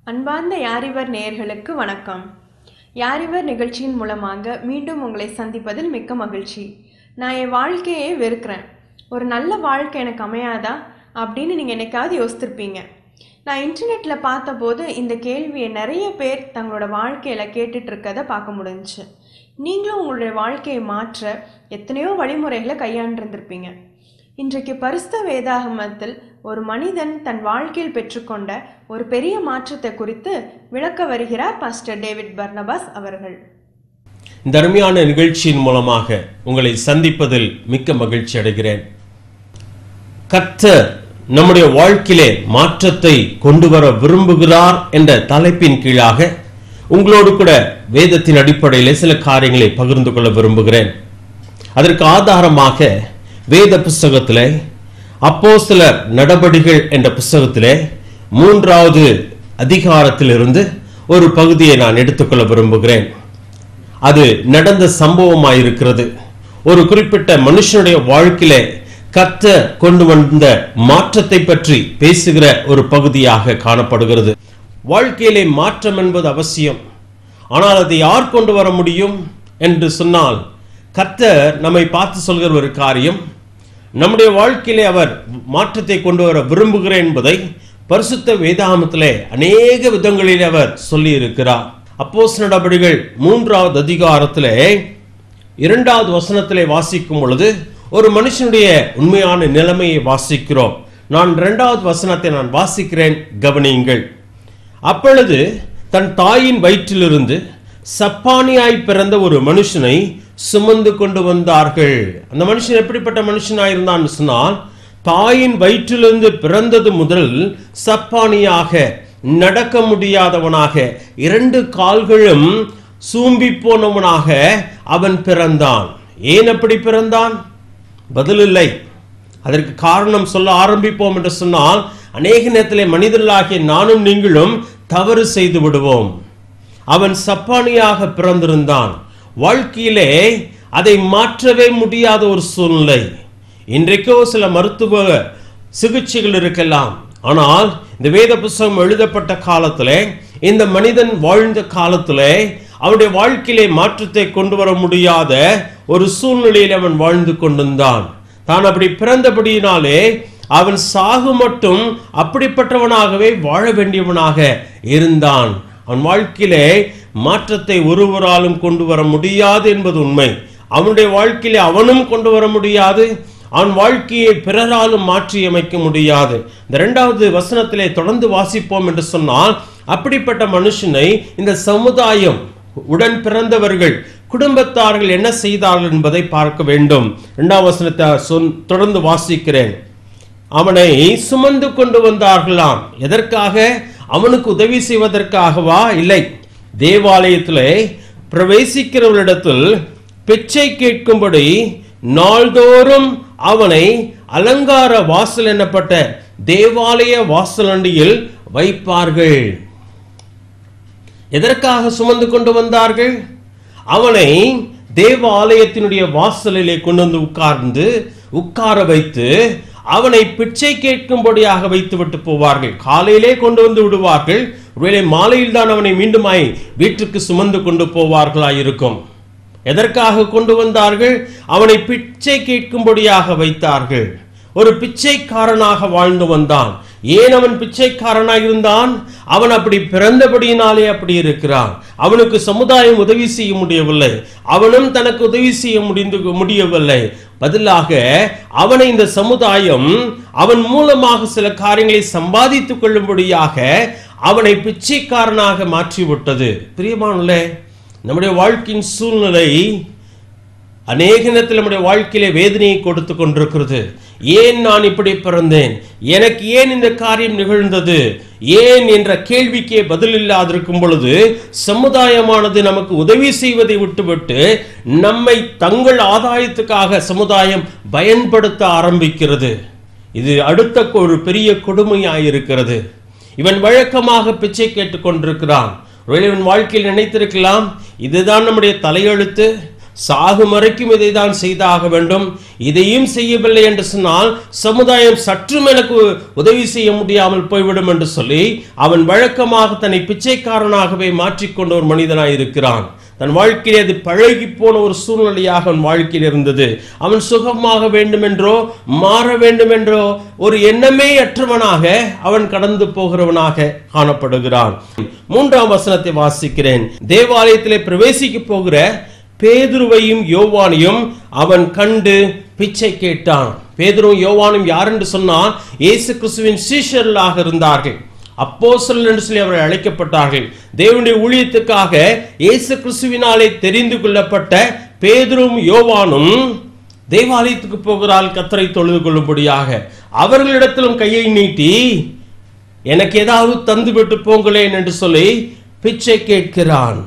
அன்பார்ந்த யாரிவர் நேயர்களுக்கு வணக்கம் யாரிவர் நிகழ்ச்சியின் மூலமாக மீண்டும் உங்களை சந்திப்பதில் மிக்க மகிழ்ச்சி நான் என் வாழ்க்கையே வெறுக்கிறேன் ஒரு நல்ல வாழ்க்கை எனக்கு அமையாதா அப்படின்னு நீங்கள் என்னைக்காவது யோசித்திருப்பீங்க நான் இன்டர்நெட்டில் பார்த்தபோது இந்த கேள்வியை நிறைய பேர் தங்களோட வாழ்க்கையில் கேட்டுட்டு இருக்கதை பார்க்க முடிஞ்சுச்சு நீங்களும் உங்களுடைய வாழ்க்கையை மாற்ற எத்தனையோ வழிமுறைகளை கையாண்டிருந்திருப்பீங்க இன்றைக்கு பரிசுத்த வேதாகமத்தில் ஒரு மனிதன் தன் வாழ்க்கையில் பெற்றுக்கொண்ட ஒரு பெரிய மாற்றத்தை குறித்து விளக்க வருகிறார் பாஸ்டர் டேவிட் பர்னபாஸ் அவர்கள் இந்த அருமையான நிகழ்ச்சியின் மூலமாக உங்களை சந்திப்பதில் மிக்க மகிழ்ச்சி அடைகிறேன் கர்த்தர் நம்முடைய வாழ்க்கையிலே மாற்றத்தை கொண்டு வர விரும்புகிறார் என்ற தலைப்பின் கீழாக உங்களோடு கூட வேதத்தின் அடிப்படையிலே சில காரியங்களை பகிர்ந்து கொள்ள விரும்புகிறேன் அதற்கு ஆதாரமாக வேத புஸ்தகத்திலே அப்போஸ்தலர் நடபடிகள் என்ற புஸ்தகத்திலே மூன்றாவது அதிகாரத்திலிருந்து ஒரு பகுதியை நான் எடுத்துக்கொள்ள விரும்புகிறேன் அது நடந்த சம்பவமாயிருக்கிறது ஒரு குறிப்பிட்ட மனுஷனுடைய வாழ்க்கையில கத்த கொண்டு வந்த மாற்றத்தை பற்றி பேசுகிற ஒரு பகுதியாக காணப்படுகிறது வாழ்க்கையிலே மாற்றம் என்பது அவசியம் ஆனால் அதை யார் கொண்டு வர முடியும் என்று சொன்னால் கர்த்தர் நம்மை பார்த்து சொல்கிற ஒரு காரியம் நம்முடைய வாழ்க்கையிலே அவர் மாற்றத்தை கொண்டு வர விரும்புகிறேன் என்பதை பரிசுத்த வேதாகமத்திலே அநேக விதங்களில் அவர் சொல்லி இருக்கிறார் அப்போஸ் நடபடிகள் மூன்றாவது அதிகாரத்திலே இரண்டாவது வசனத்திலே வாசிக்கும் பொழுது ஒரு மனுஷனுடைய உண்மையான நிலைமையை வாசிக்கிறோம் நான் இரண்டாவது வசனத்தை நான் வாசிக்கிறேன் கவனியுங்கள் அப்பொழுது தன் தாயின் வயிற்றிலிருந்து சப்பானியாய் பிறந்த ஒரு மனுஷனை சுமந்து கொண்டு வந்தார்கள் அந்த மனுஷன் எப்படிப்பட்ட மனுஷனாய் இருந்தான்னு சொன்னால் தாயின் வயிற்றிலிருந்து பிறந்தது முதல் சப்பானியாக நடக்க முடியாதவனாக இரண்டு கால்களும் சூம்பி போனவனாக அவன் பிறந்தான் ஏன் அப்படி பிறந்தான் பதில் இல்லை அதற்கு காரணம் சொல்ல ஆரம்பிப்போம் என்று சொன்னால் அநேக நேரத்திலே மனிதர்களாகிய நானும் நீங்களும் தவறு செய்து விடுவோம் அவன் சப்பானியாக பிறந்திருந்தான் வாழ்க்கையிலே அதை மாற்றவே முடியாத ஒரு சூழ்நிலை இன்றைக்கோ சில மருத்துவ சிகிச்சைகள் இருக்கலாம் ஆனால் இந்த வேத புஸ்தகம் எழுதப்பட்ட காலத்திலே இந்த மனிதன் வாழ்ந்த காலத்திலே அவனுடைய வாழ்க்கையிலே மாற்றத்தை கொண்டு வர முடியாத ஒரு சூழ்நிலையில் அவன் வாழ்ந்து கொண்டிருந்தான் தான் அப்படி பிறந்தபடியினாலே அவன் சாகு மட்டும் அப்படிப்பட்டவனாகவே வாழ வேண்டியவனாக இருந்தான் அவன் வாழ்க்கையிலே மாற்றத்தை ஒருவராலும் கொண்டு வர முடியாது என்பது உண்மை அவனுடைய வாழ்க்கையிலே அவனும் கொண்டு வர முடியாது அவன் வாழ்க்கையை பிறராலும் மாற்றி அமைக்க முடியாது இந்த இரண்டாவது வசனத்திலே தொடர்ந்து வாசிப்போம் என்று சொன்னால் அப்படிப்பட்ட மனுஷனை இந்த சமுதாயம் உடன் பிறந்தவர்கள் குடும்பத்தார்கள் என்ன செய்தார்கள் என்பதை பார்க்க வேண்டும் இரண்டாம் வசனத்தை சொன் தொடர்ந்து வாசிக்கிறேன் அவனை சுமந்து கொண்டு வந்தார்களாம் எதற்காக அவனுக்கு உதவி செய்வதற்காகவா இல்லை தேவாலயத்திலே பிரவேசிக்கிறவரிடத்தில் பிச்சை கேட்கும்படி நாள்தோறும் அவனை அலங்கார வாசல் எனப்பட்ட தேவாலய வாசலண்டியில் வைப்பார்கள் எதற்காக சுமந்து கொண்டு வந்தார்கள் அவனை தேவாலயத்தினுடைய வாசலிலே கொண்டு வந்து உட்கார்ந்து உட்கார வைத்து அவனை பிச்சை கேட்கும்படியாக வைத்து விட்டு போவார்கள் காலையிலே கொண்டு வந்து விடுவார்கள் ஒருவேளை மாலையில் தான் அவனை மீண்டுமாய் வீட்டுக்கு சுமந்து கொண்டு போவார்களாய் இருக்கும் எதற்காக கொண்டு வந்தார்கள் அவனை பிச்சை கேட்கும்படியாக வைத்தார்கள் ஒரு பிச்சைக்காரனாக வாழ்ந்து வந்தான் ஏன் அவன் பிச்சைக்காரனாக இருந்தான் அவன் அப்படி பிறந்தபடியினாலே அப்படி இருக்கிறான் அவனுக்கு சமுதாயம் உதவி செய்ய முடியவில்லை அவனும் தனக்கு உதவி செய்ய முடிந்து முடியவில்லை பதிலாக அவனை இந்த சமுதாயம் அவன் மூலமாக சில காரியங்களை சம்பாதித்துக் கொள்ளும்படியாக அவனை பிச்சைக்காரனாக மாற்றிவிட்டது பிரியமானே நம்முடைய வாழ்க்கையின் சூழ்நிலை அநேக நேரத்தில் நம்முடைய வாழ்க்கையிலே வேதனையை கொடுத்து கொண்டிருக்கிறது ஏன் நான் இப்படி பிறந்தேன் எனக்கு ஏன் இந்த காரியம் நிகழ்ந்தது ஏன் என்ற கேள்விக்கே பதில் இல்லாதிருக்கும் பொழுது சமுதாயமானது நமக்கு உதவி செய்வதை விட்டுவிட்டு நம்மை தங்கள் ஆதாயத்துக்காக சமுதாயம் பயன்படுத்த ஆரம்பிக்கிறது இது அடுத்த ஒரு பெரிய கொடுமையாயிருக்கிறது இவன் வழக்கமாக பிச்சை கேட்டுக் கொண்டிருக்கிறான் ஒருவேளை இவன் வாழ்க்கையில் நினைத்திருக்கலாம் இதுதான் நம்முடைய தலையெழுத்து சாகும் வரைக்கும் இதை தான் செய்தாக வேண்டும் இதையும் செய்யவில்லை என்று சொன்னால் சமுதாயம் சற்றும் எனக்கு உதவி செய்ய முடியாமல் போய்விடும் என்று சொல்லி அவன் வழக்கமாக தன்னை பிச்சைக்காரனாகவே மாற்றிக்கொண்ட ஒரு மனிதனாய் இருக்கிறான் தன் வாழ்க்கையிலே அது பழகி போன ஒரு சூழ்நிலையாக அவன் வாழ்க்கையில் இருந்தது அவன் சுகமாக வேண்டும் என்றோ மாற வேண்டும் என்றோ ஒரு எண்ணமே அற்றவனாக அவன் கடந்து போகிறவனாக காணப்படுகிறான் மூன்றாம் வசனத்தை வாசிக்கிறேன் தேவாலயத்திலே பிரவேசிக்க போகிற பேதுருவையும் யோவானையும் அவன் கண்டு பிச்சை கேட்டான் பேதுருவும் யோவானும் யார் என்று சொன்னால் இயேசு கிறிஸ்துவின் சீஷர்களாக இருந்தார்கள் அப்போஸ்தலர் என்று சொல்லி அவர்கள் அழைக்கப்பட்டார்கள் தேவனுடைய ஊழியத்துக்காக இயேசு கிறிஸ்துவினாலே தெரிந்து கொள்ளப்பட்ட பேதுரும் யோவானும் தேவாலயத்துக்கு போகிறாள் கத்தரை தொழுது கொள்ளும்படியாக அவர்களிடத்திலும் கையை நீட்டி எனக்கு ஏதாவது தந்து விட்டு போங்களேன் என்று சொல்லி பிச்சை கேட்கிறான்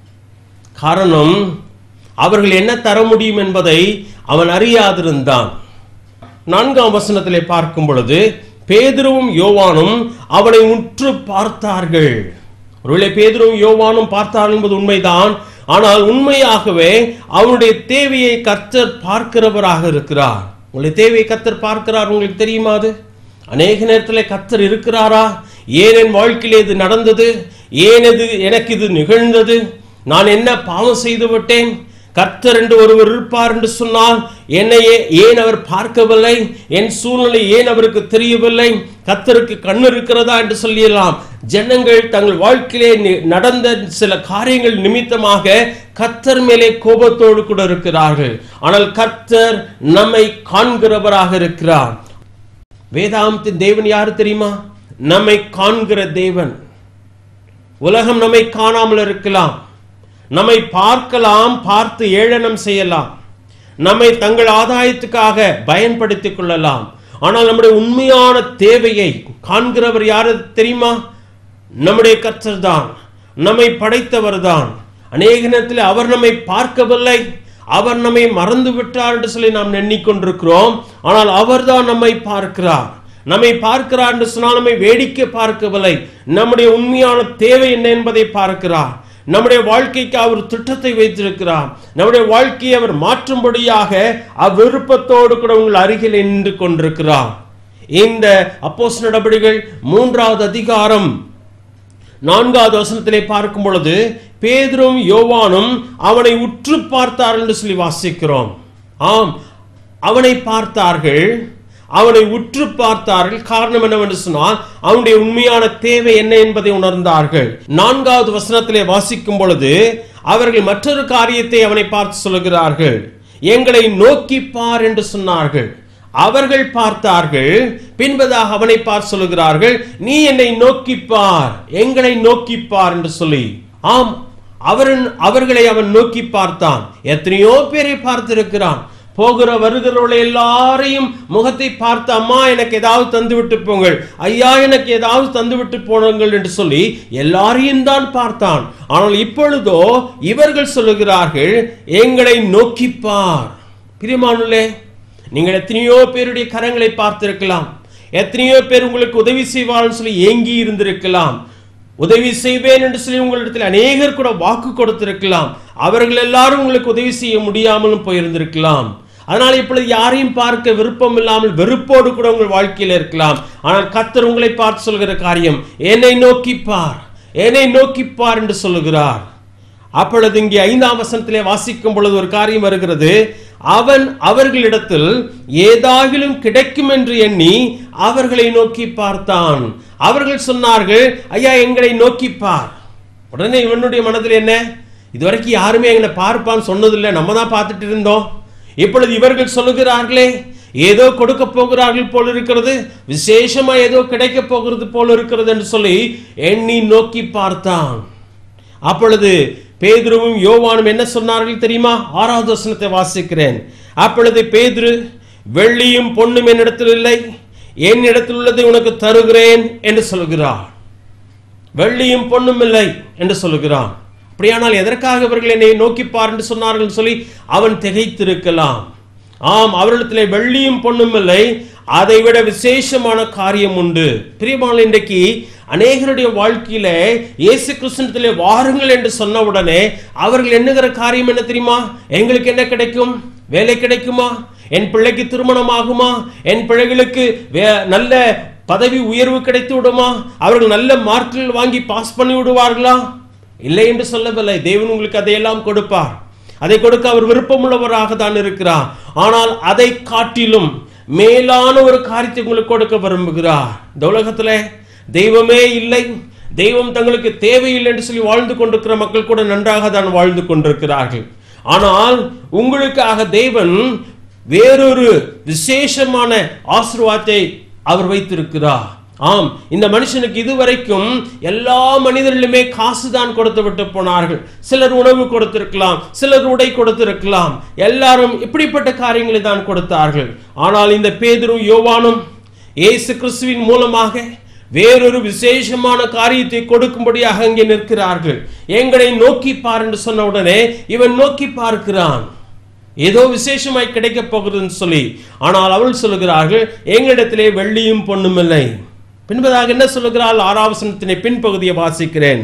காரணம் அவர்கள் என்ன தர முடியும் என்பதை அவன் அறியாதிருந்தான் நான்காம் வசனத்திலே பார்க்கும் பொழுது பேதுருவும் யோவானும் அவனை உற்று பார்த்தார்கள் ஒருவேளை பேதுருவும் யோவானும் பார்த்தார்கள் என்பது உண்மைதான் ஆனால் உண்மையாகவே அவனுடைய தேவையை கர்த்தர் பார்க்கிறவராக இருக்கிறார் உங்களுடைய தேவையை கர்த்தர் பார்க்கிறார் உங்களுக்கு தெரியுமா அது அநேக நேரத்தில் கர்த்தர் இருக்கிறாரா ஏன் என் வாழ்க்கையிலே இது நடந்தது ஏன் இது எனக்கு இது நிகழ்ந்தது நான் என்ன பாவம் செய்து விட்டேன் கர்த்தர் என்று ஒருவர் இருப்பார் என்று சொன்னால் என்னையே ஏன் அவர் பார்க்கவில்லை என் சூழ்நிலை ஏன் அவருக்கு தெரியவில்லை கர்த்தருக்கு கண்ணு இருக்கிறதா என்று சொல்லிடலாம் ஜனங்கள் தங்கள் வாழ்க்கையிலே நி- நடந்த சில காரியங்கள் நிமித்தமாக கர்த்தர் மேலே கோபத்தோடு கூட இருக்கிறார்கள் ஆனால் கர்த்தர் நம்மை காண்கிறவராக இருக்கிறார் வேதாந்தத்தின் தேவன் யாரு தெரியுமா நம்மை காண்கிற தேவன் உலகம் நம்மை காணாமல் இருக்கலாம் நம்மை பார்க்கலாம் பார்த்து ஏளனம் செய்யலாம் நம்மை தங்கள் ஆதாயத்துக்காக பயன்படுத்திக் கொள்ளலாம் ஆனால் நம்முடைய உண்மையான தேவையை காண்கிறவர் யாரு தெரியுமா நம்முடைய கர்த்தர் தான் நம்மை படைத்தவர் தான் அநேக நேரத்தில் அவர் நம்மை பார்க்கவில்லை அவர் நம்மை மறந்து விட்டார் என்று சொல்லி நாம் எண்ணிக்கொண்டிருக்கிறோம் ஆனால் அவர்தான் நம்மை பார்க்கிறார் நம்மை பார்க்கிறார் என்று சொன்னால் நம்மை வேடிக்கை பார்க்கவில்லை நம்முடைய உண்மையான தேவை என்ன என்பதை பார்க்கிறார் நம்முடைய வாழ்க்கைக்கு அவர் திட்டத்தை வைத்திருக்கிறார் நம்முடைய வாழ்க்கையை அவர் மாற்றும்படியாக அவ்விருப்பத்தோடு கூட உங்கள் அருகில் நின்று கொண்டிருக்கிறார் இந்த அப்போஸ் நடவடிக்கைகள் மூன்றாவது அதிகாரம் நான்காவது வசனத்திலே பார்க்கும் பொழுது பேதுரும் யோவானும் அவனை உற்று பார்த்தார் என்று சொல்லி வாசிக்கிறோம் ஆம் அவனை பார்த்தார்கள் அவனை உற்று பார்த்தார்கள் காரணம் என்னவென்று சொன்னால் அவனுடைய உண்மையான தேவை என்ன என்பதை உணர்ந்தார்கள் நான்காவது வசனத்திலே வாசிக்கும் பொழுது அவர்கள் மற்றொரு காரியத்தை அவனை பார்த்து சொல்கிறார்கள் எங்களை நோக்கி பார் என்று சொன்னார்கள் அவர்கள் பார்த்தார்கள் பின்பதாக அவனை பார் சொல்லுகிறார்கள் நீ என்னை நோக்கி பார் எங்களை நோக்கி பார் என்று சொல்லி ஆம் அவரன் அவர்களை அவன் நோக்கி பார்த்தான் எத்தனையோ பேரை பார்த்திருக்கிறான் போகிற வருகிறவர்கள் எல்லாரையும் முகத்தை பார்த்து அம்மா எனக்கு ஏதாவது தந்து விட்டு போங்கள் ஐயா எனக்கு ஏதாவது தந்து விட்டு போனுங்கள் என்று சொல்லி எல்லாரையும் தான் பார்த்தான் ஆனால் இப்பொழுதோ இவர்கள் சொல்லுகிறார்கள் எங்களை நோக்கி பார் பிரியமானுலே நீங்கள் எத்தனையோ பேருடைய கரங்களை பார்த்திருக்கலாம் எத்தனையோ பேர் உங்களுக்கு உதவி செய்வார்கள் சொல்லி ஏங்கி இருந்திருக்கலாம் உதவி செய்வேன் என்று சொல்லி உங்களிடத்தில் அநேகர் கூட வாக்கு கொடுத்திருக்கலாம் அவர்கள் எல்லாரும் உங்களுக்கு உதவி செய்ய முடியாமலும் போயிருந்திருக்கலாம் அதனால் இப்பொழுது யாரையும் பார்க்க விருப்பம் இல்லாமல் வெறுப்போடு கூட உங்கள் வாழ்க்கையில் இருக்கலாம் ஆனால் கர்த்தர் உங்களை பார்த்து சொல்கிற காரியம் என்னை நோக்கி பார் என்னை நோக்கி பார் என்று சொல்லுகிறார் அப்பொழுது இங்கே ஐந்தாம் வசனத்திலே வாசிக்கும் பொழுது ஒரு காரியம் வருகிறது அவன் அவர்களிடத்தில் ஏதாகிலும் கிடைக்கும் என்று எண்ணி அவர்களை நோக்கி பார்த்தான் அவர்கள் சொன்னார்கள் ஐயா எங்களை நோக்கி பார் உடனே இவனுடைய மனதில் என்ன இதுவரைக்கும் யாருமே எங்களை பார்ப்பான்னு சொன்னதில்லை நம்ம தான் பார்த்துட்டு இருந்தோம் இப்பொழுது இவர்கள் சொல்லுகிறார்களே ஏதோ கொடுக்க போகிறார்கள் போல இருக்கிறது விசேஷமா ஏதோ கிடைக்க போகிறது போல இருக்கிறது என்று சொல்லி எண்ணி நோக்கி பார்த்தான் அப்பொழுது பேதுருவும் யோவானும் என்ன சொன்னார்கள் தெரியுமா ஆறாவது வசனத்தை வாசிக்கிறேன் அப்பொழுது பேதுரு வெள்ளியும் பொன்னும் என்னிடத்தில் இல்லை என் இடத்தில் உள்ளதை உனக்கு தருகிறேன் என்று சொல்கிறார் வெள்ளியும் பொன்னும் இல்லை என்று சொல்லுகிறான் அப்படியானால் எதற்காக இவர்கள் என்னை நோக்கிப்பார் என்று சொன்னார்கள் என்று சொல்லி அவன் திகைத்திருக்கலாம் ஆம் அவரிடத்திலே வெள்ளியும் பொன்னும் இல்லை அதை விட விசேஷமான காரியம் உண்டு பிரியமான இன்றைக்கு அநேகருடைய வாழ்க்கையிலே இயேசு கிறிஸ்துவத்திலே வாருங்கள் என்று சொன்ன உடனே அவர்கள் எண்ணுகிற காரியம் என்ன தெரியுமா எங்களுக்கு என்ன கிடைக்கும் வேலை கிடைக்குமா என் பிள்ளைக்கு திருமணம் ஆகுமா என் பிள்ளைகளுக்கு வே- நல்ல பதவி உயர்வு கிடைத்து விடுமா அவர்கள் நல்ல மார்க்குகள் வாங்கி பாஸ் பண்ணி விடுவார்களா இல்லை என்று சொல்லவில்லை தேவன் உங்களுக்கு அதையெல்லாம் கொடுப்பார் அதை கொடுக்க அவர் விருப்பமுள்ளவராக தான் இருக்கிறார் ஆனால் அதை காட்டிலும் மேலான ஒரு காரியத்தை உங்களுக்கு கொடுக்க விரும்புகிறார் இந்த உலகத்துல தெய்வமே இல்லை தெய்வம் தங்களுக்கு தேவையில்லை என்று சொல்லி வாழ்ந்து கொண்டிருக்கிற மக்கள் கூட நன்றாக தான் வாழ்ந்து கொண்டிருக்கிறார்கள் ஆனால் உங்களுக்காக தேவன் வேறொரு விசேஷமான ஆசீர்வாதத்தை அவர் வைத்திருக்கிறார் ஆம் இந்த மனுஷனுக்கு இதுவரைக்கும் எல்லா மனிதர்களுமே காசு தான் கொடுத்து விட்டு போனார்கள் சிலர் உணவு கொடுத்திருக்கலாம் சிலர் உடை கொடுத்திருக்கலாம் எல்லாரும் இப்படிப்பட்ட காரியங்களை தான் கொடுத்தார்கள் ஆனால் இந்த பேதுரும் யோவானும் இயேசு கிறிஸ்துவின் மூலமாக வேறொரு விசேஷமான காரியத்தை கொடுக்கும்படியாக அங்கே நிற்கிறார்கள் எங்களை நோக்கி பார் என்று சொன்ன உடனே இவன் நோக்கி பார்க்கிறான் ஏதோ விசேஷமாய் கிடைக்கப் போகிறதுன்னு சொல்லி ஆனால் அவள் சொல்லுகிறார்கள் எங்களிடத்திலே வெள்ளியும் பொண்ணும் இல்லை பின்பதாக என்ன சொல்லுகிறாள் ஆறாவசனத்தினை பின்பகுதியை வாசிக்கிறேன்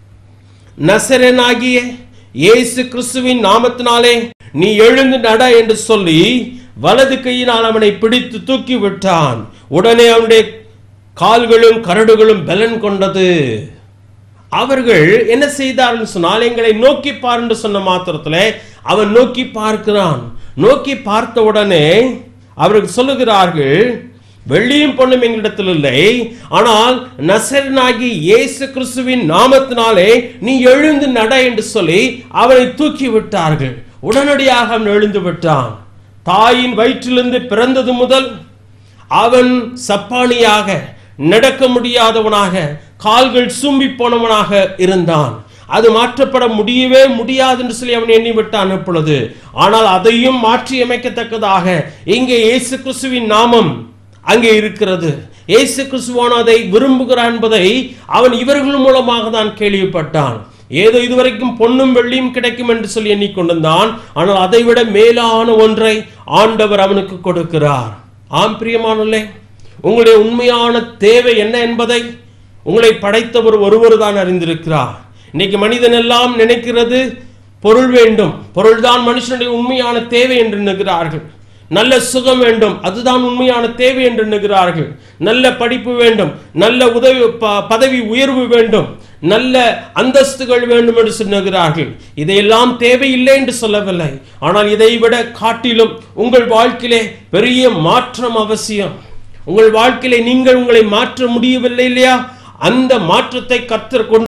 நசரனாகிய இயேசு கிறிஸ்துவின் நாமத்தினாலே நீ எழுந்து நட என்று சொல்லி வலது கையினால் அவனை பிடித்து தூக்கி விட்டான் உடனே அவனுடைய கால்களும் கரடுகளும் பலன் கொண்டது அவர்கள் என்ன செய்தார்கள் சொன்னால் எங்களை நோக்கி பார் என்று சொன்ன மாத்திரத்துல அவன் நோக்கி பார்க்கிறான் நோக்கி பார்த்த உடனே அவர்கள் சொல்லுகிறார்கள் வெள்ளியும் பொண்ணும் எங்களிடத்தில் இல்லை ஆனால் நசரனாகி இயேசு கிறிஸ்துவின் நாமத்தினாலே நீ எழுந்து நட என்று சொல்லி அவனை தூக்கி விட்டார்கள் உடனடியாக அவன் எழுந்து விட்டான் தாயின் வயிற்றிலிருந்து பிறந்தது முதல் அவன் சப்பானியாக நடக்க முடியாதவனாக கால்கள் சூம்பி போனவனாக இருந்தான் அது மாற்றப்பட முடியவே முடியாது என்று சொல்லி அவன் எண்ணி விட்டான் இப்பொழுது ஆனால் அதையும் மாற்றி அமைக்கத்தக்கதாக இங்கே இயேசு கிறிஸ்துவின் நாமம் அங்கே இருக்கிறது இயேசு கிறிஸ்துவான அதை விரும்புகிறான் என்பதை அவன் இவர்கள் மூலமாக தான் கேள்விப்பட்டான் ஏதோ இதுவரைக்கும் பொன்னும் வெள்ளியும் கிடைக்கும் என்று சொல்லி எண்ணிக்கொண்டிருந்தான் ஆனால் அதைவிட மேலான ஒன்றை ஆண்டவர் அவனுக்கு கொடுக்கிறார் ஆம் பிரியமானே உங்களுடைய உண்மையான தேவை என்ன என்பதை உங்களை படைத்தவர் ஒருவர் தான் அறிந்திருக்கிறார் இன்னைக்கு மனிதன் எல்லாம் நினைக்கிறது பொருள் வேண்டும் பொருள்தான் மனுஷனுடைய உண்மையான தேவை என்று எண்ணுகிறார்கள் நல்ல சுகம் வேண்டும் அதுதான் உண்மையான தேவை என்று எண்ணுகிறார்கள் நல்ல படிப்பு வேண்டும் நல்ல உதவி ப- பதவி உயர்வு வேண்டும் நல்ல அந்தஸ்துகள் வேண்டும் என்று சொன்னுகிறார்கள் இதையெல்லாம் தேவையில்லை என்று சொல்லவில்லை ஆனால் இதை விட காட்டிலும் உங்கள் வாழ்க்கையிலே பெரிய மாற்றம் அவசியம் உங்கள் வாழ்க்கையிலே நீங்கள் உங்களை மாற்ற முடியவில்லை இல்லையா அந்த மாற்றத்தை கத்தர் கொண்டு